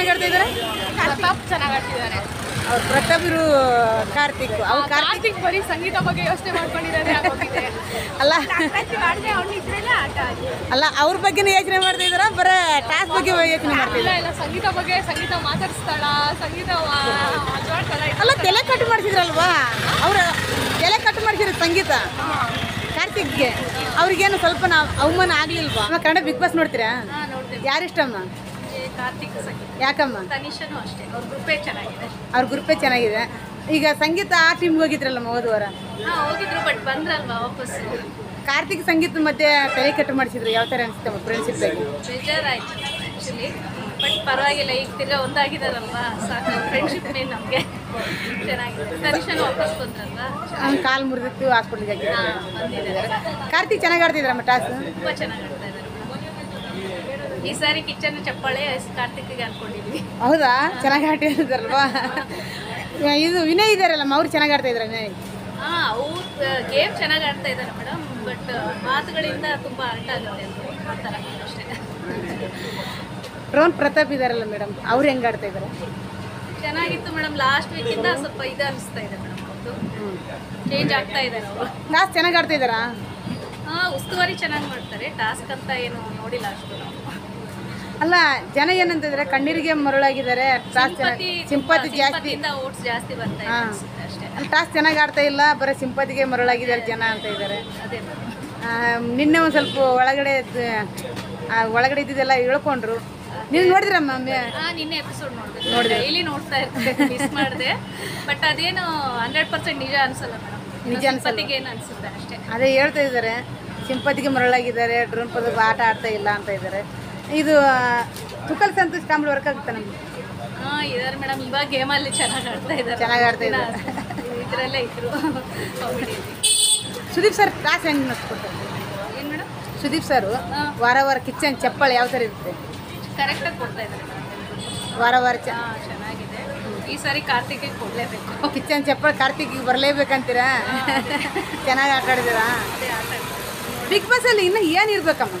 ಚೆನ್ನಾಗಿ ಆಡ್ತಾ ಇದ್ದಾರೆ ಪ್ರತಾಪ್ ಚೆನ್ನಾಗಿ ಆಡ್ತಿದ್ದಾರೆ ಅವ್ರು ಪ್ರತಾಪ್ ಇರು ಕಾರ್ತಿಕ್ ಅವ್ರು ಕಾರ್ತಿಕ್ ಕಾರ್ತಿಕ್ ಬರೀ ಸಂಗೀತ ಬಗ್ಗೆ ಯೋಚನೆ ಮಾಡ್ಕೊಂಡಿದ್ದಾರೆ ಆಗೋಗಿದೆ ಅಲ್ಲ ಅವ್ನು ಇದ್ರಲ್ಲೇ ಆಟ ಆಡಿ ಅಲ್ಲ ಅವ್ರ ಬಗ್ಗೆನೇ ಯೋಚನೆ ಮಾಡ್ತಾ ಇದಾರ ಬರೀ ಟಾಸ್ಕ್ ಬಗ್ಗೆ ಯೋಚನೆ ಮಾಡ್ತಾ ಇಲ್ಲ ಇಲ್ಲ ಸಂಗೀತ ಬಗ್ಗೆ ಸಂಗೀತ ಮಾತಾಡಿಸ್ತಾಳ ಸಂಗೀತ ಮಾತಾಡ್ತಾಳ ಅಲ್ಲ ತಲೆ ಕಟ್ ಮಾಡಿಸಿದ್ರಲ್ವಾ ಅವ್ರ ತಲೆ ಕಟ್ ಮಾಡಿಸಿದ್ರು ಸಂಗೀತ ಕಾರ್ತಿಕ್ಗೆ ಅವ್ರಿಗೇನು ಸ್ವಲ್ಪ ನಾವು ಅವಮಾನ ಆಗ್ಲಿಲ್ವಾ ಅಮ್ಮ ಕನ್ನಡ ಬಿಗ್ ಬಾಸ್ ನೋಡ್ತೀರಾ ನೋಡ್ತೇವೆ ಯಾರಿಷ್ಟಮ್ಮ ಕಾರ್ತಿಕ್ ಸಂಗೀತ ಯಾಕಮ್ಮ ತನಿಷನು ಅಷ್ಟೇ ಅವ್ರ ಗ್ರೂಪೇ ಚೆನ್ನಾಗಿದೆ ಅವ್ರ ಗ್ರೂಪೇ ಚೆನ್ನಾಗಿದೆ ಈಗ ಸಂಗೀತ ಆ ಟೀಮ್ಗೆ ಹೋಗಿದ್ರಲ್ಲಮ್ಮ ಹೋದ ವಾರ ಹಾ ಹೋಗಿದ್ರು ಬಟ್ ಬಂದ್ರಲ್ವಾ ವಾಪಸ್ ಕಾರ್ತಿಕ್ ಸಂಗೀತ ಮತ್ತೆ ತಲೆ ಕಟ್ ಮಾಡಿಸಿದ್ರು ಯಾವ ಥರ ಅನಿಸ್ತಮ್ಮ ಫ್ರೆಂಡ್ಶಿಪ್ ಬಗ್ಗೆ ಬೇಜಾರಾಯ್ತು ಆ್ಯಕ್ಚುಲಿ ಬಟ್ ಪರವಾಗಿಲ್ಲ ಈಗ ತಿರ್ಗಾ ಒಂದಾಗಿದಾರಲ್ವಾ ಸಾಕು ಫ್ರೆಂಡ್ಶಿಪ್ನೇ ನಮಗೆ ಚೆನ್ನಾಗಿದೆ ತನಿಷನು ವಾಪಸ್ ಬಂದ್ರಲ್ವಾ ಅವ್ನ ಕಾಲು ಮುರಿದಿತ್ತು ಹಾಸ್ಪಿಟ್ಲಿಗೆ ಹಾಕಿದ್ರು ಹಾ ಬಂದಿದ್ದಾರೆ ಕಾರ್ತಿಕ್ ಚೆನ್ನಾಗಿ ಆಡ್ತಿದ್ರಮ್ಮ ಟಾಸ್ ತುಂಬ ಚೆನ್ನಾಗಿ ಆಡ್ತಾ ಇದ್ದಾರೆ ಈ ಸಾರಿ ಕಿಚನ್ ಚಪ್ಪಾಳೆ ಕಾರ್ತಿಕ್ಗೆ ಅನ್ಕೊಂಡಿದ್ವಿ ಹೌದಾ ಚೆನ್ನಾಗಿ ಆಡ್ತಿದ್ದಾರಲ್ವಾ ಇದು ವಿನಯ್ ಇದಾರಲ್ಲಮ್ಮ ಅವ್ರು ಚೆನ್ನಾಗಿ ಆಡ್ತಾ ಇದ್ರ ವಿನಯ್ ಹಾ ಅವ್ರು ಗೇಮ್ ಚೆನ್ನಾಗಿ ಆಡ್ತಾ ಇದ್ದಾರೆ ಮೇಡಮ್ ಬಟ್ ಮಾತುಗಳಿಂದ ತುಂಬ ಅರ್ಥ ಆಗುತ್ತೆ ಅದು ಆ ಥರ ಅಷ್ಟೇ ಡ್ರೋನ್ ಪ್ರತಾಪ್ ಇದಾರಲ್ಲ ಮೇಡಮ್ ಅವ್ರು ಹೆಂಗೆ ಆಡ್ತಾ ಇದ್ದಾರೆ ಚೆನ್ನಾಗಿತ್ತು ಮೇಡಮ್ ಲಾಸ್ಟ್ ವೀಕಿಂದ ಸ್ವಲ್ಪ ಇದು ಅನಿಸ್ತಾ ಇದೆ ಮೇಡಮ್ ಅವ್ರದ್ದು ಚೇಂಜ್ ಆಗ್ತಾ ಇದ್ದಾರೆ ಅವರು ಟಾಸ್ ಚೆನ್ನಾಗಿ ಆಡ್ತಾ ಇದ್ದಾರಾ ಹಾಂ ಉಸ್ತುವಾರಿ ಚೆನ್ನಾಗಿ ಮಾಡ್ತಾರೆ ಟಾಸ್ಕ್ ಅಂತ ಏನು ನೋಡಿಲ್ಲ ಅಷ್ಟು ನಾವು ಅಲ್ಲ ಜನ ಏನಂತಿದ್ರೆ ಕಣ್ಣೀರಿಗೆ ಮರಳಾಗಿದ್ದಾರೆ ಟಾಸ್ ಸಿಂಪತಿ ಸಿಂಪತಿ ಜಾಸ್ತಿ ಸಿಂಪತಿಯಿಂದ ಓಟ್ಸ್ ಜಾಸ್ತಿ ಬರ್ತಾ ಇದೆ ಹಾ. ಅನ್ಸುತ್ತೆ ಅಷ್ಟೇ ಟಾಸ್ ಚೆನ್ನಾಗಿ ಆಡ್ತಾ ಇಲ್ಲ ಬರೀ ಸಿಂಪತಿಗೆ ಮರಳಾಗಿದ್ದಾರೆ ಜನ ಅಂತ ಇದ್ದಾರೆ ಅದೇ ಮೇಡಮ್ ಆ, ನಿನ್ನೆ ಒಂದು ಸ್ವಲ್ಪ ಒಳಗಡೆ ಇದ್ದ- ಆ, ಒಳಗಡೆ ಇದ್ದಿದ್ದೆಲ್ಲ ಇಳ್ಕೊಂಡ್ರು ನೀವು ನೋಡಿದ್ರಮ್ಮ ಮೆ- ಹಾ ನಿನ್ನೆ ಎಪಿಸೋಡ್ ನೋಡಿದೆ ಡೈಲಿ ನೋಡ್ತಾ ಇರ್ತಾರೆ ಮಿಸ್ ಮಾಡಿದೆ ಬಟ್ ಅದೇನು ಹಂಡ್ರೆಡ್ ಪರ್ಸೆಂಟ್ ನಿಜ ಅನ್ಸಲ್ಲ ಮೇಡಮ್ ನಿಜ ಅನ್ಸಲ್ಲ. ಸಿಂಪತಿಗೆ ಏನು ಅನ್ಸುತ್ತೆ ಅಷ್ಟೇ ಅದೇ ಹೇಳ್ತಾ ಇದ್ದಾರೆ ಸಿಂಪತಿಗೆ ಮರಳಾಗಿದ್ದಾರೆ ಡ್ರೋನ್ ಪದ ಆಟ ಆಡ್ತಾ ಇಲ್ಲ ಅಂತ ಇದ್ದಾರೆ ಇದು ಆ, ತುಕಲ್ ಸಂತೋಷ್ ಕಾಂಬ್ಳಿ ವರ್ಕ್ ಆಗುತ್ತೆ ನಮ್ಗೆ ಹಾ ಇದಾರೆ ಮೇಡಮ್ ಇವಾಗ ಗೇಮಲ್ಲಿ ಚೆನ್ನಾಗಿ ಆಡ್ತಾ ಇದ್ದಾರೆ ಚೆನ್ನಾಗಿ ಆಡ್ತಾ ಇದ್ದಾರೆ. ಇದರಲ್ಲೇ ಇದ್ರು ಕಾಮಿಡಿಯಲ್ಲಿ ಸುದೀಪ್ ಸರ್ ಟಾಸ್ ಹೆಂಗೆ ನಡೆಸ್ಕೊಡ್ತಾರೆ ಏನು ಮೇಡಮ್ ಸುದೀಪ್ ಸರ್ ಹಾ. ವಾರ ವಾರ ಕಿಚನ್ ಚಪ್ಪಳಿ ಯಾವ ಥರ ಇರುತ್ತೆ ಕರೆಕ್ಟಾಗಿ ಕೊಡ್ತಾ ಇದ್ದಾರೆ ಮೇಡಮ್ ವಾರ ವಾರ ಚ ಹಾ ಚೆನ್ನಾಗಿದೆ ಈ ಸಾರಿ ಕಾರ್ತಿಕ್ಗೆ ಕೊಡಲೇಬೇಕು ಕಿಚನ್ ಚಪ್ಪಳಿ ಕಾರ್ತಿಕ್ಗೆ ಬರಲೇಬೇಕಂತೀರಾ ಚೆನ್ನಾಗಿ ಆಟ ಆಡಿದ್ದೀರಾ ಅದೇ ಆಟ ಆಡ್ತಾರೆ. ಬಿಗ್ ಬಾಸಲ್ಲಿ ಇನ್ನೂ ಏನು ಇರ್ಬೇಕಮ್ಮ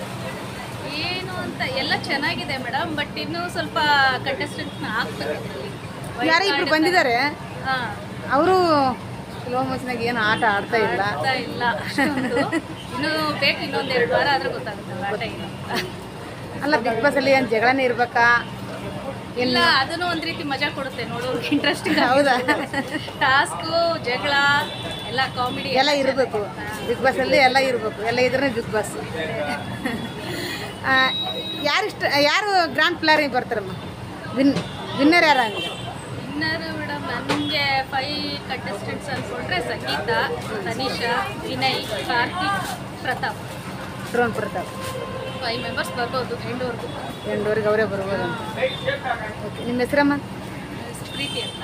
ಏನು ಅಂತ ಎಲ್ಲ ಚೆನ್ನಾಗಿದೆ ಮೇಡಮ್ ಬಟ್ ಇನ್ನೂ ಸ್ವಲ್ಪ ಕಂಟೆಸ್ಟೆಂಟ್ನ ಹಾಕ್ಬೇಕು ಅದರಲ್ಲಿ ಯಾರೋ ಇಬ್ರು ಬಂದಿದ್ದಾರೆ ಹಾಂ ಅವರು ಸ್ಲೋ ಮೋಷನಾಗ ಏನು ಆಟ ಆಡ್ತಾ ಇಲ್ಲ ಆಡ್ತಾ ಇಲ್ಲ ಅಷ್ಟೊಂದು ಇನ್ನೂ ಬೇಕು ಇನ್ನೊಂದು ಎರಡು ವಾರ ಆದ್ರೆ ಗೊತ್ತಾಗುತ್ತೆ ಆಟ ಏನು ಅಂತ. ಅಲ್ಲ ಬಿಗ್ ಬಾಸಲ್ಲಿ ಏನು ಜಗಳನೇ ಇರ್ಬೇಕಾ ಇಲ್ಲ ಅದನ್ನು ಒಂದು ರೀತಿ ಮಜಾ ಕೊಡುತ್ತೆ ನೋಡೋರ್ಗೆ ಇಂಟ್ರೆಸ್ಟಿಂಗ್ ಹೌದಾ? ಟಾಸ್ಕು ಜಗಳ ಎಲ್ಲ ಕಾಮಿಡಿ ಎಲ್ಲ ಇರಬೇಕು ಬಿಗ್ ಬಾಸಲ್ಲಿ ಎಲ್ಲ ಇರಬೇಕು ಎಲ್ಲ ಇದ್ರೆ ಬಿಗ್ ಬಾಸ್ ಯಾರು ಇಷ್ಟ ಯಾರು ಗ್ರ್ಯಾಂಡ್ ಪ್ಲೇಯರ್ ಬರ್ತಾರಮ್ಮ ವಿನ್ ವಿನ್ನರ್ ಯಾರು ಹಂಗೆ ಇನ್ನರು ಮೇಡಮ್ ನನಗೆ ಫೈ ಕಂಟೆಸ್ಟೆಂಟ್ಸ್ ಅಂದ್ಕೊಂಡ್ರೆ Sangeetha Tanisha Vinay Karthik Prathap drone Prathap five members ಬರ್ಬೋದು ಎಂಡೋರ್ಗು ಎಂಟೂವರೆಗೆ ಅವರೇ ಬರ್ಬೋದು ಅಂತ ಓಕೆ ನಿಮ್ಮ ಹೆಸರಮ್ಮ ಪ್ರೀತಿ ಅಂತ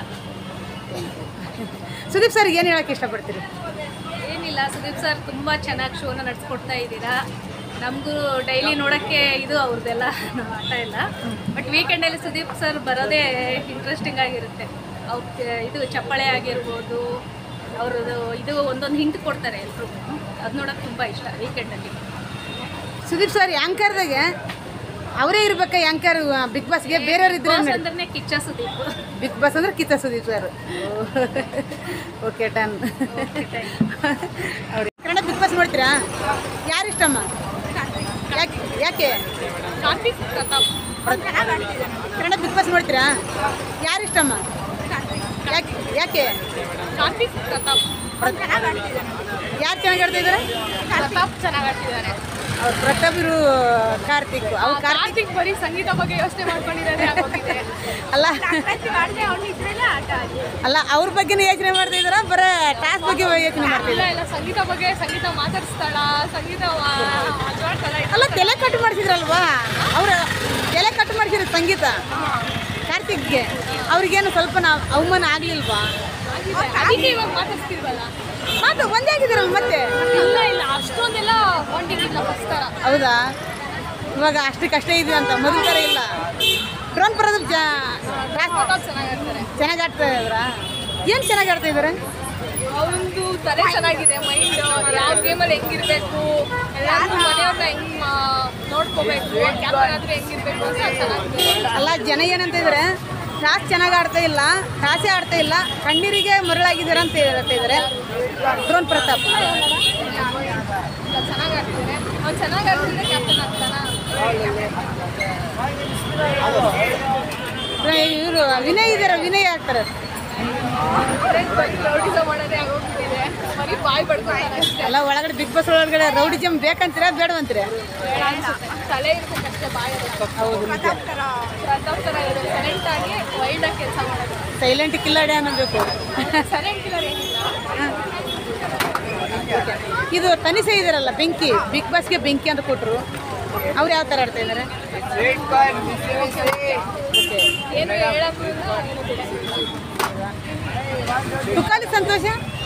ಸುದೀಪ್ ಸರ್ಗೆ ಏನು ಹೇಳೋಕ್ಕೆ ಇಷ್ಟಪಡ್ತೀರಿ ಏನಿಲ್ಲ ಸುದೀಪ್ ಸರ್ ತುಂಬ ಚೆನ್ನಾಗಿ ಶೋನ ನಡೆಸ್ಕೊಡ್ತಾ ಇದ್ದೀರಾ ನಮಗೂ ಡೈಲಿ ನೋಡೋಕ್ಕೆ ಇದು ಅವ್ರದ್ದೆಲ್ಲ ನಾವು ಆಟ ಇಲ್ಲ ಬಟ್ ವೀಕೆಂಡಲ್ಲಿ ಸುದೀಪ್ ಸರ್ ಬರೋದೇ ಇಂಟ್ರೆಸ್ಟಿಂಗ್ ಆಗಿರುತ್ತೆ ಅವ್ರ ಇದು ಚಪ್ಪಾಳೆ ಆಗಿರ್ಬೋದು ಅವ್ರದ್ದು ಇದು ಒಂದೊಂದು ಹಿಂಟ್ ಕೊಡ್ತಾರೆ ಎಲ್ರಿಗೂ ಅದು ನೋಡೋಕೆ ತುಂಬ ಇಷ್ಟ ವೀಕೆಂಡಲ್ಲಿ ಸುದೀಪ್ ಸರ್ ಯಾಂಕರ್ದಾಗೆ ಅವರೇ ಇರ್ಬೇಕಾ ಯಾಂಕರ್ ಬಿಗ್ ಬಾಸ್ಗೆ ಬೇರೆಯವ್ರು ಇದ್ರೆ ಬಾಸ್ ಅಂದ್ರೆ ಕಿಚ್ಚ ಸುದೀಪ್ ಬಿಗ್ ಬಾಸ್ ಅಂದ್ರೆ ಕಿತ್ತ ಸುದೀಪ್ ಸರ್ ಓಕೆ ಡನ್ ಅವ್ರಿಗೆ ಕನ್ನಡ ಬಿಗ್ ಬಾಸ್ ನೋಡ್ತೀರಾ ಯಾರು ಇಷ್ಟಮ್ಮ ಯಾಕೆ ಯಾಕೆ ಕಾರ್ತಿಕ್ ಪ್ರತಾಪ್ ಕನ್ನಡ ಬಿಗ್ ಬಾಸ್ ನೋಡ್ತೀರಾ ಯಾರು ಇಷ್ಟಮ್ಮ ಯಾಕೆ ಯಾಕೆ ಕಾರ್ತಿಕ್ ಪ್ರತಾಪ್ ಯಾರು ಚೆನ್ನಾಗಿ ಆಡ್ತಾ ಇದ್ದಾರೆ ಪ್ರತಾಪ್ ಚೆನ್ನಾಗಿ ಆಡ್ತಿದ್ದಾರೆ ಅವ್ರು ಪ್ರತಾಪ್ ಇರು ಕಾರ್ತಿಕ್ ಅವ್ರು ಕಾರ್ತಿಕ್ ಕಾರ್ತಿಕ್ ಬರೀ ಸಂಗೀತ ಬಗ್ಗೆ ಯೋಚನೆ ಮಾಡ್ಕೊಂಡಿದ್ದಾರೆ ಆಗೋಗಿದೆ ಅಲ್ಲ ಅವ್ನು ಇದ್ರಲ್ಲೇ ಆಟ ಆಡಿ ಅಲ್ಲ ಅವ್ರ ಬಗ್ಗೆನೇ ಯೋಚನೆ ಮಾಡ್ತಾ ಇದಾರ ಬರೀ ಟಾಸ್ ಬಗ್ಗೆ ಯೋಚನೆ ಮಾಡ್ತಾ ಇಲ್ಲ ಇದ್ದಾರೆ ಇಲ್ಲ ಸಂಗೀತ ಬಗ್ಗೆ ಸಂಗೀತ ಮಾತಾಡಿಸ್ತಾಳ ಸಂಗೀತ ಮಾತಾಡ್ತಾಳ ಅಲ್ಲ ತಲೆ ಕಟ್ ಮಾಡಿಸಿದ್ರಲ್ವಾ ಅವ್ರ ತಲೆ ಕಟ್ ಮಾಡಿಸಿದ್ರು ಸಂಗೀತ ಕಾರ್ತಿಕ್ಗೆ ಅವ್ರಿಗೇನು ಸ್ವಲ್ಪ ನಾವು ಅವಮಾನ ಆಗ್ಲಿಲ್ವಾ ಅದಕ್ಕೆ ಇವಾಗ ಮಾತಾಡ್ಸ್ತಿಲ್ವಲ್ಲ ಮಾತು ಒಂದೇ ಆಗಿದ್ದೀರಲ್ಲ ಮತ್ತೆ ಇಲ್ಲ ಇಲ್ಲ ಅಷ್ಟೊಂದೆಲ್ಲ ಬಾಂಡಿಂಗ್ ಇಲ್ಲ ಫಸ್ಟ್ ಥರ ಹೌದಾ ಇವಾಗ ಅಷ್ಟಕ್ಕಷ್ಟೇ ಇದೆ ಅಂತ ಮೊದಲ ಥರ ಇಲ್ಲ ಡ್ರೋನ್ ಪ್ರದೀಪ್ ಜಾ ಪ್ರತಾಪ್ ಚೆನ್ನಾಗಿ ಆಡ್ತಾರೆ ಚೆನ್ನಾಗಿ ಆಡ್ತಾ ಇದ್ರ ಏನು ಚೆನ್ನಾಗಿ ಆಡ್ತಾ ಇದ್ದಾರೆ ಅವನದು ತಲೆ ಚೆನ್ನಾಗಿದೆ ಮೈಂಡ್ ಯಾವ ಗೇಮಲ್ಲಿ ಹೆಂಗಿರ್ಬೇಕು ಎಲ್ಲರೂ ಮನೆಯವ್ರನ್ನ ಹೆಂಗ್ ಮಾ- ನೋಡ್ಕೋಬೇಕು ಕ್ಯಾಪ್ಟನ್ ಆದ್ರೆ ಹೆಂಗಿರ್ಬೇಕು ಅಂತ ಚೆನ್ನಾಗಿದೆ ಅಲ್ಲ ಜನ ಏನಂತ ಇದ್ರೆ ಟಾಸ್ ಚೆನ್ನಾಗಿ ಆಡ್ತಾ ಇಲ್ಲ ಟಾಸೇ ಆಡ್ತಾ ಇಲ್ಲ ಕಣ್ಣೀರಿಗೆ ಮರಳಾಗಿದ್ದಾರೆ ಅಂತ ಹೇಳ್ತಾ ಇದ್ದಾರೆ ಡ್ರೋನ್ ಪ್ರತಾಪ್ ಚೆನ್ನಾಗಿ ಆಡ್ತಿದ್ದಾರೆ ಅವ್ನು ಚೆನ್ನಾಗಿ ಆಡ್ತಿದ್ರೆ ಕ್ಯಾಪ್ಟನ್ ಆಗ್ತಾನ ಇವರು ವಿನಯ್ ಇದ್ದಾರೆ ವಿನಯ್ ಆಗ್ತಾರೆ ರೌಡಿಸಮ್ ಮಾಡೋದೇ ಆಗೋಗ್ಬಿಟ್ಟಿದೆ ಬರೀ ಬಾಯ್ ಬಡ್ಕೊತಾರೆ ಅಷ್ಟೇ ಎಲ್ಲ ಒಳಗಡೆ ಬಿಗ್ ಬಾಸ್ ಒಳಗಡೆ ರೌಡಿಜಮ್ ಬೇಕಂತೀರ ಬೇಡವಂತೀರ ಬೇಡ ಅನ್ಸುತ್ತೆ ತಲೆ ಇರ್ಬೇಕಷ್ಟೇ ಬಾಯ್ ಹೌದು ನಿಜ ಪ್ರತಾಪ್ ಥರ ಇದೆ ಸೈಲೆಂಟ್ ಆಗಿ ವೈಲ್ಡ್ ಆಗಿ ಕೆಲಸ ಮಾಡೋದು ಸೈಲೆಂಟ್ ಕಿಲ್ಲಾಡಿ ಅನ್ನಬೇಕು ಸೈಲೆಂಟ್ ಕಿಲ್ಲರ್ ಏನಿಲ್ಲ ಇದು ತನಿಷೆ ಇದಾರಲ್ಲ ಬೆಂಕಿ ಬಿಗ್ ಬಾಸ್ಗೆ ಬೆಂಕಿ ಅಂತ ಕೊಟ್ಟರು ಅವ್ರು ಯಾವ ಥರ ಆಡ್ತಾ ಇದ್ದಾರೆ ಏನು ಹೇಳಕ್ಕೂ ಇಲ್ಲ, ಏನು ಬಿಡಕ್ಕೂ ಇಲ್ಲ. ತುಕಾಲಿ ಸಂತೋಷ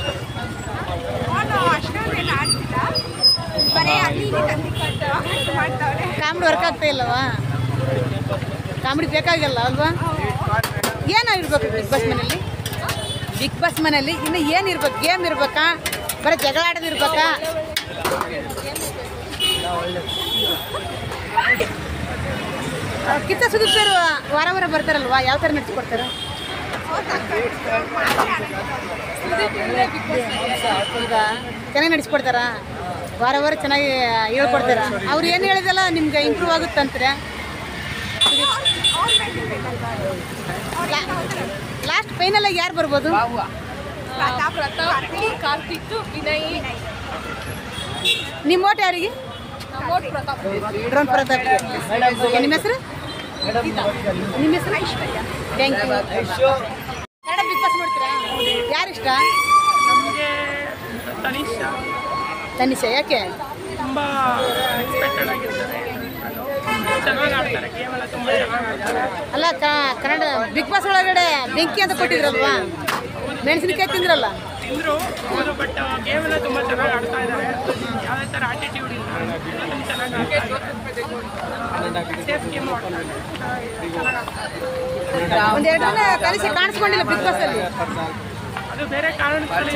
ಕಾಮಿಡಿ ವರ್ಕ್ ಆಗ್ತಾ ಇಲ್ಲವಾ ಕಾಮಿಡಿ ಬೇಕಾಗಿಲ್ಲ ಅಲ್ವಾ ಏನಾಗಿರ್ಬೇಕು ಬಿಗ್ ಬಾಸ್ ಮನೇಲಿ ಬಿಗ್ ಬಾಸ್ ಮನೇಲಿ ಇನ್ನು ಏನು ಇರ್ಬೇಕು ಗೇಮ್ ಇರ್ಬೇಕಾ ಬರೀ ಜಗಳ ಆಡೋದು ಇರ್ಬೇಕಾ ಆ, ಕಿತ್ತ ಸುದೀಪ್ ಸರ್ ವಾರ ವಾರ ಬರ್ತಾರಲ್ವಾ ಯಾವ ಥರ ನಡೆಸ್ಕೊಡ್ತಾರೆ ಹೌದಾ ಚೆನ್ನಾಗಿ ನಡೆಸ್ಕೊಡ್ತಾರಾ ವಾರ ವಾರ ಚೆನ್ನಾಗಿ ಹೇಳ್ಕೊಡ್ತಾರ ಅವ್ರು ಏನು ಹೇಳಿದಲ್ಲ ನಿಮ್ಗೆ ಇಂಪ್ರೂವ್ ಆಗುತ್ತಂದ್ರೆ ಲಾಸ್ಟ್ ಫೈನಲ್ ಆಗಿ ಯಾರು ಬರ್ಬೋದು ಪ್ರತಾಪ್ ಕಾರ್ತಿಕ್ ವಿನಯ್ ನಿಮ್ಮ ಓಟ್ ಯಾರಿಗೆ ನಮ್ಮ ಓಟ್ ಪ್ರತಾಪ್ ಡ್ರೋನ್ ಪ್ರತಾಪ್ ನಿಮ್ಮ ಹೆಸರು ನಿಮ್ಮ ಹೆಸರು thank you Kannada Bigg Boss ನೋಡ್ತೀರಾ ಯಾರು ಇಷ್ಟ ನಮಗೆ ತನಿಷಾ ತನಿಷಾ ಯಾಕೆ ತುಂಬ ಎಕ್ಸ್ಪೆಕ್ಟೆಡ್ ಆಗಿರ್ತಾರೆ ಚೆನ್ನಾಗಿ ಆಡ್ತಾರೆ ಗೇಮ್ ಎಲ್ಲ ತುಂಬ ಚೆನ್ನಾಗಿ ಆಡ್ತಾರೆ ಅಲ್ಲ ಕ- ಕನ್ನಡ ಬಿಗ್ ಬಾಸ್ ಒಳಗಡೆ ಬೆಂಕಿ ಅಂತ ಕೊಟ್ಟಿದ್ರಲ್ವಾ ಮೆಣಸಿನಕಾಯಿ ತಿಂದ್ರಲ್ಲ ತಿಂದರು ಹೌದು ಬಟ್ ಗೇಮ್ ಎಲ್ಲ ತುಂಬ ಚೆನ್ನಾಗಿ ಆಡ್ತಾ ಇದ್ದಾರೆ ಯಾವುದೇ ಥರ ಆಟಿಟ್ಯೂಡ್ ಇಲ್ಲ ತುಂಬ ಚೆನ್ನಾಗಿ ಆಡ್ತಾರೆ ಸೇಫ್ ಗೇಮ್ ಆಡ್ತಾರೆ ಚೆನ್ನಾಗಿ ಆಡ್ತಾರೆ ಒಂದೆರಡು ಜನ ತನಿಷೆ ಕಾಣಿಸ್ಕೊಂಡಿಲ್ಲ ಬಿಗ್ ಬಾಸ್ ಅಲ್ಲಿ ಅದು ಬೇರೆ ಕಾರಣದಲ್ಲಿ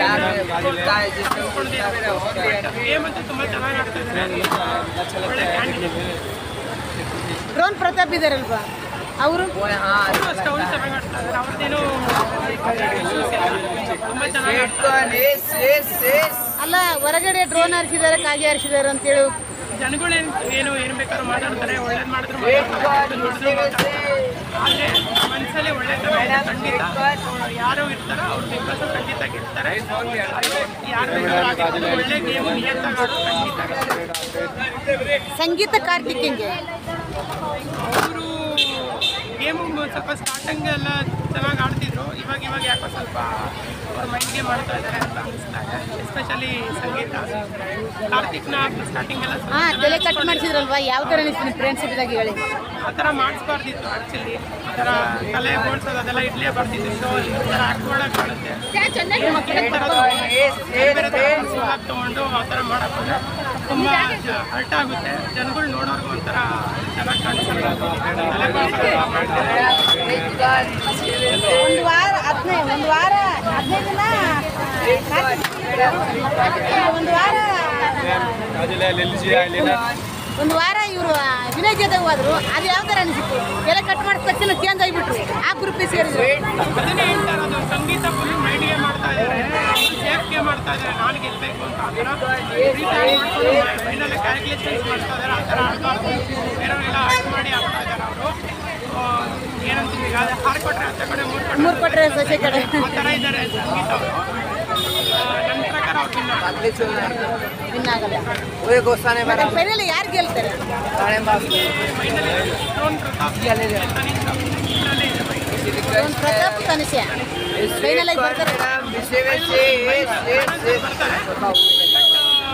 ಗೇಮ್ ಅಂತೂ ತುಂಬ ಚೆನ್ನಾಗಿ ಆಡ್ತಾ ಇದ್ದಾರೆ ಒಳ್ಳೆ ಕ್ಯಾಂಡಿಡೇಟ್ ಡ್ರೋನ್ ಪ್ರತಾಪ್ ಇದಾರಲ್ವಾ ಅವರು ಅಷ್ಟು ಅವ್ರು ಚೆನ್ನಾಗಿ ಆಡ್ತಾ ಇದ್ದಾರೆ ಅವ್ರದ್ದೇನು issues ಇಲ್ಲ ತುಂಬ ಚೆನ್ನಾಗಿ ಆಡ್ತಾರೆ ಅಲ್ಲ ಹೊರಗಡೆ ಡ್ರೋನ್ ಹಾರಿಸಿದ್ದಾರೆ ಕಾಗೆ ಹಾರಿಸಿದ್ದಾರೆ ಅಂತೇಳಿ ಜನಗಳೇನು ಏನು ಏನು ಬೇಕಾದ್ರೂ ಮಾತಾಡ್ತಾರೆ ಒಳ್ಳೇದು ಮಾಡಿದ್ರು ಮಾತಾಡ್ತಾರೆ ದುಡ್ಡು ಮಾತಾಡ್ತಾರೆ ಆದರೆ ಮನಸ್ಸಲ್ಲಿ ಒಳ್ಳೆತನ ಇದೆ ಖಂಡಿತ ಅವ್ರು ಯಾರು ಇರ್ತಾರೋ ಅವ್ರು ಬಿಗ್ ಬಾಸ್ ಖಂಡಿತ ಗೆಲ್ತಾರೆ ಯಾರು ಬೇಕಾದ್ರೂ ಆಗಿರ್ಬೋದು, ಒಳ್ಳೆ ಗೇಮ್ ನಿಯತ್ತಾಗಿ ಆಡೋದು ಖಂಡಿತ ಸಂಗೀತ ಕಾರ್ತಿಕ್ಗೆ ಅವರು ಗೇಮು ಸ್ವಲ್ಪ ಸ್ಟಾರ್ಟಿಂಗ್ ಎಲ್ಲ ಚೆನ್ನಾಗಿ ಆಡ್ತಿದ್ರು ಇವಾಗ ಇವಾಗ ಯಾಕೋ ಸ್ವಲ್ಪ ಅವ್ರ ಮೈಂಡ್ಗೆ ಮಾಡ್ತಾ ಇದ್ದಾರೆ ಅಂತ ಅನಿಸ್ತಾ ಇದೆ ಎಸ್ಪೆಷಲಿ ಸಂಗೀತ ಕಾರ್ತಿಕ್ನ ಸ್ಟಾರ್ಟಿಂಗ್ ಎಲ್ಲ ಸ್ವಲ್ಪ ಹಾ ತಲೆ ಕಟ್ ಮಾಡಿಸಿದ್ರಲ್ವಾ ಯಾವ ಥರ ಅನಿಸ್ತೀನಿ ಫ್ರೆಂಡ್ಶಿಪ್ ಇದಾಗ ಹೇಳಿ ಆ ಥರ ಮಾಡಿಸ್ಬಾರ್ದಿತ್ತು ಆ್ಯಕ್ಚುಲಿ ಆ ಥರ ತಲೆ ಬೋಡ್ಸೋದು ಅದೆಲ್ಲ ಇಡ್ಲೇ ಬರ್ತಿತ್ತು ಸೊ ಈ ಥರ ಆ್ಯಕ್ಟ್ ಮಾಡೋಕೆ ಕಾಣುತ್ತೆ ತೊಗೊಂಡು ಆ ಥರ ಮಾಡೋಕ್ಕೋದ್ರೆ ತುಂಬ ಹರ್ಟ್ ಆಗುತ್ತೆ ಜನಗಳು ನೋಡೋರ್ಗು ಒಂಥರ ಚೆನ್ನಾಗಿ ಕಾಣಿಸುತ್ತೆ ತಲೆ ಬೋಡ್ಸೋದು ಮಾಡ್ತಾರೆ ಒಂದು ವಾರ ಹದಿನೈದು ಒಂದು ವಾರ ಹದಿನೈದು ದಿನ ಒಂದು ವಾರ ಒಂದು ವಾರ ಇವರು ವಿನಯ್ ಜೊತೆಗೆ ಹೋದ್ರು ಅದು ಯಾವ ಥರ ಅನಿಸಿತ್ತು ಎಲ್ಲ ಕಟ್ ಮಾಡಿದ ತಕ್ಷಣ ಚೇಂಜ್ ಆಗಿಬಿಟ್ರು ಆ ಗ್ರೂಪಿಗೆ ಸೇರಿದ್ರು ಅದನ್ನೇ ಹೇಳ್ತಾ ಇರೋದು ಸಂಗೀತ ಫುಲ್ ಮೈಂಡ್ಗೆ ಮಾಡ್ತಾ ಇದ್ದಾರೆ ಸೇಫ್ಗೆ ಮಾಡ್ತಾ ಇದ್ದಾರೆ ನಾನು ಗೆಲ್ಲಬೇಕು ಅಂತ ಆ ಥರ ಪ್ರಿಪೇರ್ ಮಾಡ್ಕೊಂಡು ಮೈಂಡಲ್ಲಿ ಕ್ಯಾಲ್ಕುಲೇಷನ್ಸ್ ಮಾಡ್ತಾ ಇದ್ದಾರೆ ಆ ಥರ ಆಡಬಾರ್ದು ಬೇರೆಯವರೆಲ್ಲ ಆರ್ಟ್ ಮಾಡಿ ಆಡ್ತಾ ಇದ್ದಾರೆ ಅವರು ಏನಂತೀವಿ ಈಗ ಅದು ಹಾರು ಕೊಟ್ಟರೆ ಹತ್ತ ಕಡೆ ಮೂರು ಕಡೆ ಮೂರು ಕೊಟ್ಟರೆ ಸೊಸೆ ಕಡೆ ಆ ಥರ ಇದ್ದಾರೆ ಸಂಗೀತ ಅವರು ನನ್ನ ಪ್ರಕಾರ ಅವ್ರು ವಿನ್ ಆಗಲ್ಲ ಮತ್ತೆ ಫೈನಲ್ ಯಾರು ಗೆಲ್ತಾರೆ ಮೈಂಡಲ್ಲಿ ಡ್ರೋನ್ ಪ್ರತಾಪ್ ತನಿಷಾ ಇದರಲ್ಲೇ ಇದೆ mind drone Prathap Tanisha final ಆಗಿ ಬರ್ತಾರೆ ಬರ್ತಾರೆ ಬಟ್ ಈಗ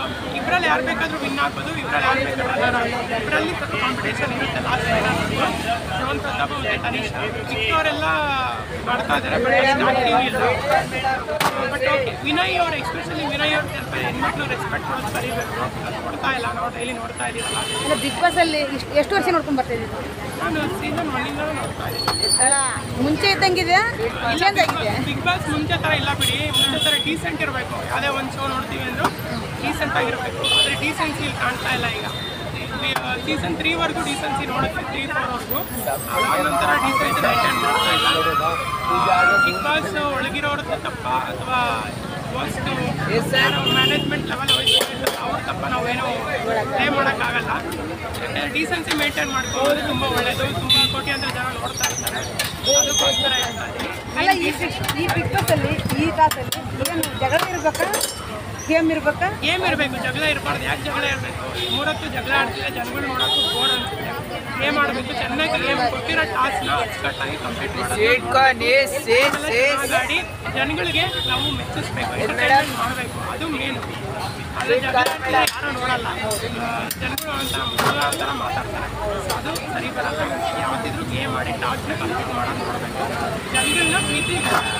ಇಬ್ಬರಲ್ಲಿ ಯಾರು ಬೇಕಾದರೂ ವಿನ್ ಆಗ್ಬೋದು ಇಬ್ಬರಲ್ಲಿ ಯಾರು ಬೇಕಾದ್ರೂ ಇಬ್ಬರಲ್ಲಿ ಕಾಂಪಿಟೇಷನ್ ಇರುತ್ತೆ ಲಾಸ್ಟ್ ರೋಹನ್ ಪ್ರತಾಪ್ ಮತ್ತು ತನೀಶ್ ಅವರೆಲ್ಲ ಮಾಡ್ತಾ ಇದ್ದಾರೆ ಬಟ್ ಆಕ್ಟಿವ್ ಇಲ್ಲ ಬಟ್ ಓಕೆ ವಿನಯ್ ಅವ್ರು ಎಸ್ಪೆಷಲಿ ವಿನಯ್ ಅವ್ರು ಸ್ವಲ್ಪ ಹೆಣ್ಮಕ್ಳು ರೆಸ್ಪೆಕ್ಟ್ ಕೊಡೋದು ಬರೀಬೇಕು ಅದು ಕೊಡ್ತಾ ಇಲ್ಲ ನಾವು ಡೈಲಿ ನೋಡ್ತಾ ಇದ್ದೀರಲ್ಲ ಅಲ್ಲ ಬಿಗ್ ಬಾಸ್ ಅಲ್ಲಿ ಇಷ್ಟು ಎಷ್ಟು ವರ್ಷ ನೋಡ್ಕೊಂಡ್ ಬರ್ತಾ ಇದ್ದೀವಿ ನಾನು ಸೀಸನ್ ಒನ್ನಿಂದ ನೋಡ್ತಾ ಇದ್ದೀನಿ ಅಲ್ಲ ಮುಂಚೆ ಇದ್ದಂಗಿದೆ ಚೇಂಜ್ ಆಗಿದೆ ಬಿಗ್ ಬಾಸ್ ಮುಂಚೆ ಥರ ಇಲ್ಲ ಬಿಡಿ ಮುಂಚೆ ಥರ ಡೀಸೆಂಟ್ ಇರಬೇಕು ಯಾವುದೇ ಒಂದು ಶೋ ನೋಡ್ತೀವಿ ಅಂದರೂ ಡೀಸೆಂಟ್ ಆಗಿರಬೇಕು ಆದರೆ ಡೀಸೆನ್ಸಿ ಇಲ್ಲಿ ಕಾಣ್ತಾ ಇಲ್ಲ ಈಗ ಸೀಸನ್ ತ್ರೀವರೆಗೂ ಡೀಸೆನ್ಸಿ ನೋಡುತ್ತೆ ತ್ರೀ ಫೋರ್ವರೆಗೂ ಅದಾದ ನಂತರ ಡೀಸೆನ್ಸಿ ಮೇಂಟೈನ್ ಮಾಡ್ತಾ ಇಲ್ಲ ಬಿಗ್ ಬಾಸ್ ಒಳಗಿರೋರದ್ದು ತಪ್ಪ ಅಥವಾ ಫಸ್ಟ್ ಮ್ಯಾನೇಜ್ಮೆಂಟ್ ಲೆವೆಲ್ ಅವ್ರ ತಪ್ಪ ನಾವೇನು ಪ್ಲೇ ಮಾಡೋಕ್ಕಾಗಲ್ಲ ಯಾಕಂದರೆ ಡೀಸೆನ್ಸಿ ಮೇಂಟೈನ್ ಮಾಡ್ಕೊಳ್ಳೋದು ತುಂಬ ಒಳ್ಳೆಯದು ತುಂಬ ಕೋಟ್ಯಾಂತರ ಜನ ನೋಡ್ತಾ ಇರ್ತಾರೆ ಅದಕ್ಕೋಸ್ಕರ ಹೇಳ್ತಾ ಇದ್ದೀನಿ ಅಲ್ಲ ಈ ಬಿಗ್ ಈ ಬಿಗ್ ಬಾಸ್ ಅಲ್ಲಿ ಈ ಟಾಸಲ್ಲಿ ಏನು ಜಗಳ ಇರ್ಬೇಕಾ ಗೇಮ್ ಇರ್ಬೇಕಾ ಗೇಮ್ ಇರಬೇಕು ಜಗಳ ಇರಬಾರ್ದು ಯಾಕೆ ಜಗಳ ಇರಬೇಕು ಮೂರತ್ತು ಜಗಳ ಆಡ್ತಿದ್ರೆ ಜನಗಳು ನೋಡೋಕ್ಕೂ ಬೋರ್ ಅನ್ಸುತ್ತೆ ಗೇಮ್ ಆಡಬೇಕು ಚೆನ್ನಾಗಿ ಗೇಮ್ ಕೊಟ್ಟಿರೋ ಟಾಸ್ಕ್ನ ಅಚ್ಚುಕಟ್ಟಾಗಿ ಕಂಪ್ಲೀಟ್ ಮಾಡಬೇಕು ಗಾಡಿ ಜನಗಳಿಗೆ ನಾವು ಮೆಚ್ಚಿಸ್ಬೇಕು ಎಂಟರ್ಟೈನ್ಮೆಂಟ್ ಮಾಡಬೇಕು ಅದು ಮೇನ್ ಅದು ಜಗಳ ಆಡ್ತಿದ್ರೆ ಯಾರು ನೋಡಲ್ಲ ಆ, ಜನಗಳು ಅಂತ ಮೃಗ ಅಂತಾರ ಮಾತಾಡ್ತಾರೆ So ಅದು ಸರಿ ಬರಲ್ಲ ಯಾವತ್ತಿದ್ರೂ ಗೇಮ್ ಆಡಿ ಟಾಸ್ಕ್ನ ಕಂಪ್ಲೀಟ್ ಮಾಡೋದು ನೋಡಬೇಕು ಜನಗಳನ್ನ ಪ್ರೀತಿ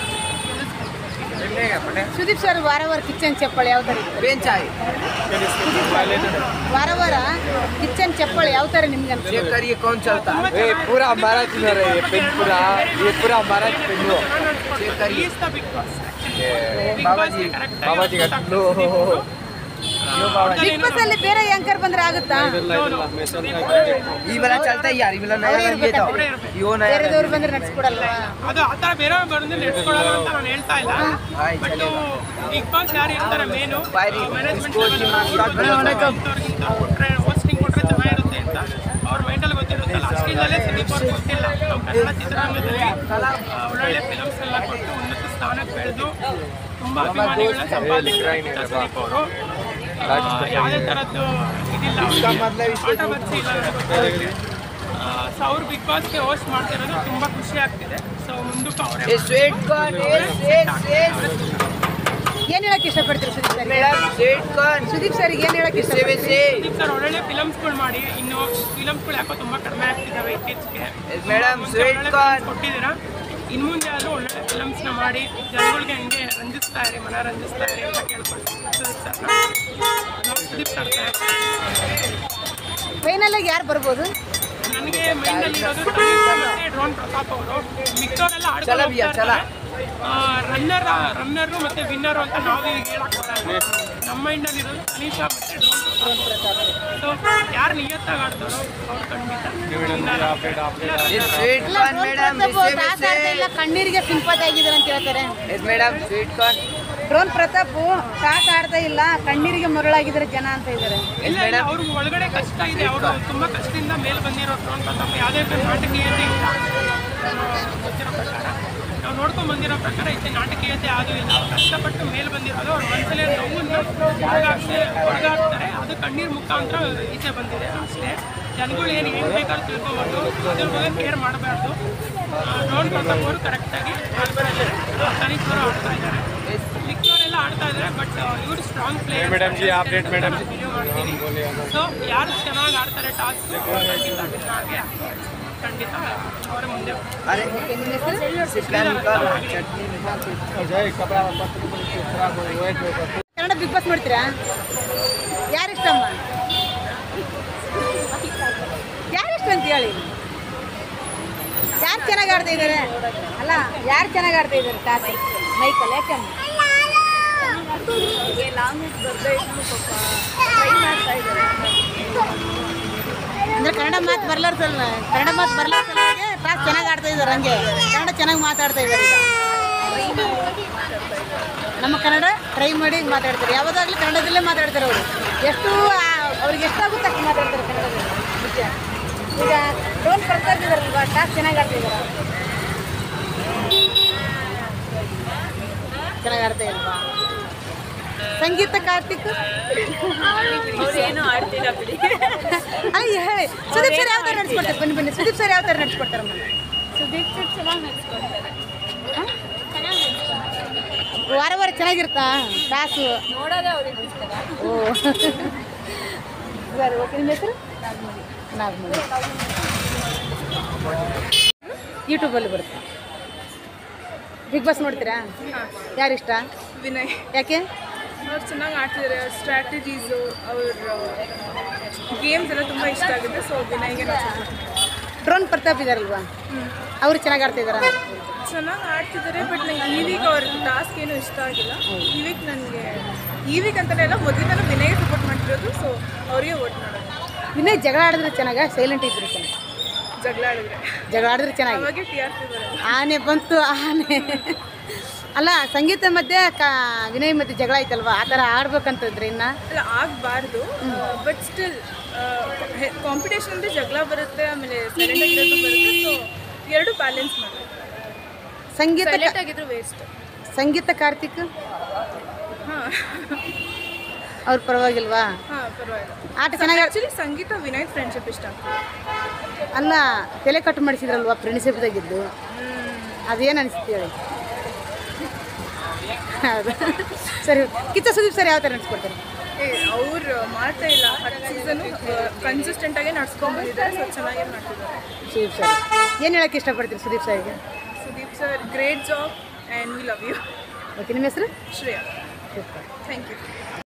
ಸುದೀಪ್ ಸರ್ ವಾರ ವಾರ ಕಿಚನ್ ಚಪ್ಪಲ್ ಯಾವ ಥರ ಇರುತ್ತೆ बेंच आए ವಾರ ವಾರ ಕಿಚನ್ ಚಪ್ಪಲ್ ಯಾವ ಥರ ನಿಮ್ಗೆ ಅನ್ಸುತ್ತೆ चेक करिए कौन चलता है ये पूरा हमारा चुनाव है ये पेन पूरा ये पूरा हमारा पेन लो चेक करिए इसका Bigg Boss Bigg Baba Boss ji correct Baba ji का लो ಬಿಗ್ ಬಾಸ್ ಅಲ್ಲಿ ಬೇರೆ ಆಂಕರ್ ಬಂದ್ರೆ ಆಗುತ್ತಾ ये वाला चलता है यार ये वाला नया ಅವ್ರೇ ये तो ಇರ್ಬೇಕಂತೆ. यो नया ಬೇರೆದವ್ರು ಬಂದ್ರೆ ನಡ್ಸ್ಕೊಡಲ್ವಾ ಅದು ಆ ಥರ ಬೇರೆ ಬಂದು ನಡೆಸ್ಕೊಳ್ಳಲ್ಲ ಅಂತ ನಾನು ಹೇಳ್ತಾ ಇಲ್ಲ ಬಟ್ ಬಿಗ್ ಬಾಸ್ ಯಾರು ಇರ್ತಾರೆ ಮೇನು ಬಾಯ್ರಿ, ಮ್ಯಾನೇಜ್ಮೆಂಟ್ ಇಸ್ಕೋ ಜಿ ಮಾತಾಡ್ತಾರೆ. ಕೊಟ್ಟರೆ ಹೋಸ್ಟಿಂಗ್ ಕೊಟ್ಟರೆ ಚೆನ್ನಾಗಿರುತ್ತೆ ಅಂತ ಅವ್ರ ಮೈಂಡಲ್ಲಿ ಗೊತ್ತಿರುತ್ತಲ್ಲ ಅಷ್ಟಿಂದಲೇ ಸುದೀಪ್ ಅವ್ರಿಗೆ ಗೊತ್ತಿಲ್ಲ ನಾವು ಕನ್ನಡ ಚಿತ್ರರಂಗದಲ್ಲಿ ಆ, ಒಳ್ಳೊಳ್ಳೆ ಫಿಲಮ್ಸ್ ಎಲ್ಲ ಕೊಟ್ಟು ಉನ್ನತ ಸ್ಥಾನಕ್ಕೆ ಬೆಳೆದು ತುಂಬ ಅಭಿಮಾನಿಗಳನ್ನ ಸಂಪಾದಿಸಿದ್ದಾರೆ ಸುದೀಪ್ ಅವರು ಆ, ಯಾವುದೇ ಥರದ್ದು ಇದಿಲ್ಲ ಕಾಂಟ್ರವರ್ಸಿ ಇಲ್ಲ ನನಗೆ ಗೊತ್ತಿರೋದು. ಸೊ ಅವ್ರು ಬಿಗ್ ಬಾಸ್ಗೆ ಹೋಸ್ಟ್ ಮಾಡ್ತಿರೋದು ತುಂಬ ಖುಷಿ ಆಗ್ತಿದೆ ಸೊ ಮುಂದಕ್ಕೆ ಅವರೇ ये स्वेट कौन ये स्वेट स्वेट ಏನ್ ಹೇಳಕ್ ಇಷ್ಟಪಡ್ತೀರಿ ಸುದೀಪ್ ಸರ್ मेरा स्वेट कौन ಸುದೀಪ್ ಸರ್ ಏನ್ ಹೇಳಕ್ इससे ಇಷ್ಟ वैसे ಸುದೀಪ್ ಸರ್ ಒಳ್ಳೊಳ್ಳೆ ಫಿಲಮ್ಸ್ಗಳು ಮಾಡಿ ಇನ್ನು ಫಿಲಮ್ಸ್ಗಳು ಯಾಕೋ ತುಂಬ ಕಡಿಮೆ ಆಗ್ತಿದ್ದಾವೆ ಇತ್ತೀಚೆಗೆ ಮೇಡಮ್ ಮುಂಚೆ ಸ್ವೇಟ್ ಒಳ್ಳೊಳ್ಳೆ ಕಾರ್ನ್ films ಕೊಟ್ಟಿದ್ದೀರಾ ಇನ್ನು ಮುಂದೆ ಆದರೂ ಒಳ್ಳೊಳ್ಳೆ ಫಿಲಮ್ಸ್ನ ಮಾಡಿ ಜನಗಳಿಗೆ ಹಂಗೆ ರಂಜಿಸ್ತಾ ಇರಿ ಮನರಂಜಿಸ್ತಾ ಇರಿ ಅಂತ ಕೇಳ್ಕೊಳ್ತೀನಿ ಸುದೀಪ್ ಸರ್ ನಾವು ಸುದೀಪ್ ಸರ್ ಫೈನಲ್ ಆಗಿ ಯಾರು ಬರ್ಬೋದು ನನಗೆ ಮೈಂಡಲ್ಲಿ ಇರೋದು ತನೀಶ್ ಮತ್ತೆ ಡ್ರೋನ್ ಪ್ರತಾಪ್ ಅವರು ಮಿಕ್ಕವರೆಲ್ಲ ಚಲ ಬಿಯಾ, ಚಲ. ರನ್ನರ್ ರನ್ನರು ಮತ್ತೆ ವಿನ್ನರು ಅಂತ ನಾವು ಈಗ ಹೇಳಕ್ ಬರಲ್ಲ ನಮ್ಮ ಮೈಂಡಲ್ಲಿ ಇರೋದು ತನೀಶ ಮತ್ತೆ ಡ್ರೋನ್ ಪ್ರತಾಪ್ ಸೊ ಯಾರು ನಿಯತ್ತಾಗಿ ಆಡ್ತಾರೋ ಅವ್ರು ಖಂಡಿತ ये स्वेट ಅಲ್ಲ कौन ಡ್ರೋನ್ मैडम ಪ್ರತಾಪ್ इससे ಟಾಸ್ ಆಡ್ತಾ ಇಲ್ಲ वैसे ಕಣ್ಣೀರಿಗೆ ಸಿಂಪತಿ ಆಗಿದ್ದಾರೆ ಅಂತ ಹೇಳ್ತಾರೆ यस मैडम स्वेट कौन ಡ್ರೋನ್ ಪ್ರತಾಪ್ ಟಾಸ್ ಆಡ್ತಾ ಇಲ್ಲ ಕಣ್ಣೀರಿಗೆ ಮರಳಾಗಿದ್ದಾರೆ ಜನ ಅಂತ ಇದ್ದಾರೆ ಇಲ್ಲ ಇಲ್ಲ ಅವ್ರಿಗೆ ಒಳಗಡೆ ಕಷ್ಟ ಇದೆ ಅವರು ತುಂಬಾ ಕಷ್ಟದಿಂದ ಮೇಲೆ ಬಂದಿರೋ ಡ್ರೋನ್ ಪ್ರತಾಪ್ ಯಾವುದೇ ನಾಟಕೀಯತೆ ಇಲ್ಲ ನಾನು ಗೊತ್ತಿರೋ ಪ್ರಕಾರ ನಾವು ನೋಡ್ಕೊಂಡ್ ಬಂದಿರೋ ಪ್ರಕಾರ ಇತ್ತೆ ನಾಟಕೀಯತೆ ಯಾವುದೂ ಇಲ್ಲ ಅವ್ರು ಕಷ್ಟಪಟ್ಟು ಮೇಲೆ ಬಂದಿರೋದು ಅವ್ರ ಮನಸ್ಸಲ್ಲೇ ನೋವನ್ನು ಒಳಗಾಗ್ತಾರೆ ಒಳಗಾಗ್ತಾರೆ ಅದು ಕಣ್ಣೀರ್ ಮುಖಾಂತರ ಈಚೆ ಬಂದಿದೆ ಅಷ್ಟೇ ಜನಗಳು ಏನು ಏನು ಬೇಕಾದ್ರೂ ತಿಳ್ಕೊಬೋದು ಅದ್ರ ಬಗ್ಗೆ ಕೇರ್ ಮಾಡಬಾರ್ದು ಡ್ರೋನ್ ಪ್ರತಾಪ್ ಅವರು ಕರೆಕ್ಟಾಗಿ ಆಡ್ತಾ ಇದ್ದಾರೆ ತನಿಖ್ ಅವರು ಆಡ್ತಾ ಇದ್ದಾರೆ ಮಿಕ್ಕವರೆಲ್ಲ ಆಡ್ತಾ ಇದ್ದಾರೆ ಬಟ್ ಇವರು ಸ್ಟ್ರಾಂಗ್ ಪ್ಲೇಯರ್ मैडम जी आप रेट मैडम जी ವಿಡಿಯೋ ಮಾಡ್ತೀನಿ ಸೊ ಯಾರು ಚೆನ್ನಾಗಿ ಆಡ್ತಾರೆ ಟಾಸ್ಕ್ ಖಂಡಿತ win ಆಗೇ ಆಗ್ತಾರೆ. ಖಂಡಿತ ಅವರ ಮುಂದೆ अरे सिस्टम का चटनी जय कपड़ा खराब हो गया ಕನ್ನಡ ಬಿಗ್ ಬಾಸ್ ನೋಡ್ತೀರಾ ಯಾರು ಇಷ್ಟಮ್ಮ ಯಾರು ಇಷ್ಟ ಅಂತ ಹೇಳಿ ಯಾರು ಚೆನ್ನಾಗಿ ಆಡ್ತಾ ಇದ್ದಾರೆ ಅಲ್ಲ ಯಾರು ಚೆನ್ನಾಗಿ ಆಡ್ತಾ ಇದ್ದಾರೆ ಟಾಸ್ ಮೈಕಲ್ ಯಾಕಮ್ಮ ಅಂದ್ರೆ ಕನ್ನಡ ಮಾತು ಬರ್ಲಾರ್ದಲ್ಲ ಕನ್ನಡ ಮಾತು ಬರ್ಲಾರ್ದಲ್ಲಾಗೆ ಟಾಸ್ ಚೆನ್ನಾಗಿ ಆಡ್ತಾ ಇದ್ದಾರೆ ಹಂಗೆ ಕನ್ನಡ ಚೆನ್ನಾಗಿ ಮಾತಾಡ್ತಾ ಇದ್ದಾರೆ ಈಗ ನಮ್ಮ ಕನ್ನಡ ಟ್ರೈ ಮಾಡಿ ಮಾತಾಡ್ತಾರೆ ಯಾವುದಾಗ್ಲೂ ಕನ್ನಡದಲ್ಲೇ ಮಾತಾಡ್ತಾರೆ ಅವರು ಎಷ್ಟು ಆ- ಅವ್ರಿಗೆ ಎಷ್ಟಾಗುತ್ತೆ ಅಷ್ಟು ಮಾತಾಡ್ತಾರೆ ಕನ್ನಡದಲ್ಲಿ ನಿಜ ಈಗ ಡ್ರೋನ್ ಪ್ರತಾಪ್ ಇದಾರಲ್ವಾ ಟಾಸ್ ಚೆನ್ನಾಗಿ ಆಡ್ತಿದ್ದಾರೆ ಚೆನ್ನಾಗಿ ಆಡ್ತಾ ಇಲ್ವಾ ಸಂಗೀತ ಕಾರ್ತಿಕ್ ಏನು ಆಡ್ತಿಲ್ಲ ಬಿಡಿ ಅಲ್ಲ ಹೇಳಿ ಸುದೀಪ್ ಸರ್ ಯಾವ ಥರ ನಡ್ಸ್ಕೊಡ್ತಾರೆ ಬನ್ನಿ ಬನ್ನಿ ಸುದೀಪ್ ಸರ್ ಯಾವ ಥರ ನಡ್ಸ್ಕೊಡ್ತಾರೆ ಸುದೀಪ್ ಸರ್ ಚೆನ್ನಾಗಿ ನಡೆಸ್ಕೊಡ್ತಾರೆ ವಾರ ವಾರ ಚೆನ್ನಾಗಿರುತ್ತಾ ಕ್ಲಾಸು ನೋಡೋದೇ ಅವ್ರಿಗೆ ಇಷ್ಟ ಓ ಸರಿ ಓಕೆ ನಿಮ್ಮ ಹೆಸರು ನಾಗಮಣಿ ಯೂಟ್ಯೂಬಲ್ಲಿ ಬರುತ್ತೆ ಬಿಗ್ ಬಾಸ್ ನೋಡ್ತೀರಾ ಯಾರಿಷ್ಟ ವಿನಯ್ ಯಾಕೆ ಅವ್ರು ಚೆನ್ನಾಗಿ ಆಡ್ತಿದ್ದಾರೆ ಅವ್ರ ಸ್ಟ್ರಾಟಜೀಸು ಅವ್ರ ಗೇಮ್ಸ್ ಎಲ್ಲ ತುಂಬ ಇಷ್ಟ ಆಗುತ್ತೆ ಸೊ ವಿನಯ್ಗೆ ಡ್ರೋನ್ ಪ್ರತಾಪ್ ಇದಾರಲ್ವಾ ಅವರು ಚೆನ್ನಾಗಿ ಆಡ್ತಾ ಇದಾರ ಚೆನ್ನಾಗಿ ಆಡ್ತಿದ್ದಾರೆ ಬಟ್ ನಂಗೆ ಈ ವೀಕ್ ಅವ್ರ ಟಾಸ್ಕ್ ಏನು ಇಷ್ಟ ಆಗಿಲ್ಲ ಈ ವೀಕ್ ನನಗೆ ಈ ವೀಕ್ ಅಂತಲೇ ಎಲ್ಲ ಮೊದಲಿಂದಲೂ ವಿನಯ್ ಸಪೋರ್ಟ್ ಮಾಡ್ತಿರೋದು ಸೊ ಅವರಿಗೆ ವೋಟ್ ಮಾಡೋದು ಇನ್ನೇ ಜಗಳ ಆಡಿದ್ರೆ ಚೆನ್ನಾಗ ಸೈಲೆಂಟ್ ಇದ್ರೆ ಚೆನ್ನಾಗಿ ಜಗಳ ಆಡಿದ್ರೆ ಜಗಳ ಆಡಿದ್ರೆ ಚೆನ್ನಾಗಿ ಅವಾಗೆ ಟಿ ಆರ್ ಪಿ ಬರೋದು ಆನೆ ಬಂತು ಆನೆ ಅಲ್ಲ ಸಂಗೀತ ಮಧ್ಯೆ ಕಾ ವಿನಯ್ ಮಧ್ಯೆ ಜಗಳ ಐತಲ್ವಾ ಆ ಥರ ಆಡ್ಬೇಕಂತಂದ್ರೆ ಇನ್ನ ಅಲ್ಲ ಆಗಬಾರ್ದು ಬಟ್ ಸ್ಟಿಲ್ ಕಾಂಪಿಟೇಷನ್ ಅಂದರೆ ಜಗಳ ಬರುತ್ತೆ ಆಮೇಲೆ ಸೈಲೆಂಟ್ ಆಗಿರೋದು ಬರುತ್ತೆ ಸೊ ಎರಡು ಬ್ಯಾಲೆನ್ಸ್ ಮಾಡಬೇಕು ಸಂಗೀತ ಸೈಲೆಂಟ್ ಆಗಿದ್ರು ವೇಸ್ಟ್ ಸಂಗೀತ ಕಾರ್ತಿಕ್ ಹಾಂ ಅವ್ರ ಪರವಾಗಿಲ್ವಾ ಹಾಂ ಪರವಾಗಿಲ್ಲ ಆಟ ಚೆನ್ನಾಗಿ ಆ್ಯಕ್ಚುಲಿ ಸಂಗೀತ ವಿನಯ್ ಫ್ರೆಂಡ್ಶಿಪ್ ಇಷ್ಟ ಆಗ್ತದೆ ಅಲ್ಲ ತಲೆ ಕಟ್ ಮಾಡಿಸಿದ್ರಲ್ವಾ ಫ್ರೆಂಡ್ಶಿಪ್ದಾಗಿದ್ದು ಅದೇನು ಅನಿಸ್ತು ಹೇಳಿ ಹೌದು ಸರಿ ಕಿಚ್ಚ ಸುದೀಪ್ ಸರ್ ಯಾವ ಥರ ನಡೆಸ್ಕೊಡ್ತಾರೆ ಏ ಅವ್ರು ಮಾಡ್ತಾ ಇಲ್ಲ ಹತ್ತು ಸೀಸನು ಕನ್ಸಿಸ್ಟೆಂಟ್ ಆಗಿ ನಡ್ಸ್ಕೊಂಡ್ ಬಂದಿದ್ದಾರೆ ಸೊ ಚೆನ್ನಾಗೇ ಮಾಡ್ತಿದ್ದಾರೆ ಸುದೀಪ್ ಸರ್ ಏನು ಹೇಳಕ್ಕೆ ಇಷ್ಟಪಡ್ತೀರಿ ಸುದೀಪ್ ಸರ್ಗೆ Sudeep sir great job and we love you okay ನಿಮ್ಮ ಹೆಸರು ಶ್ರೇಯಾ ಸೂಪರ್ ಥ್ಯಾಂಕ್ ಯು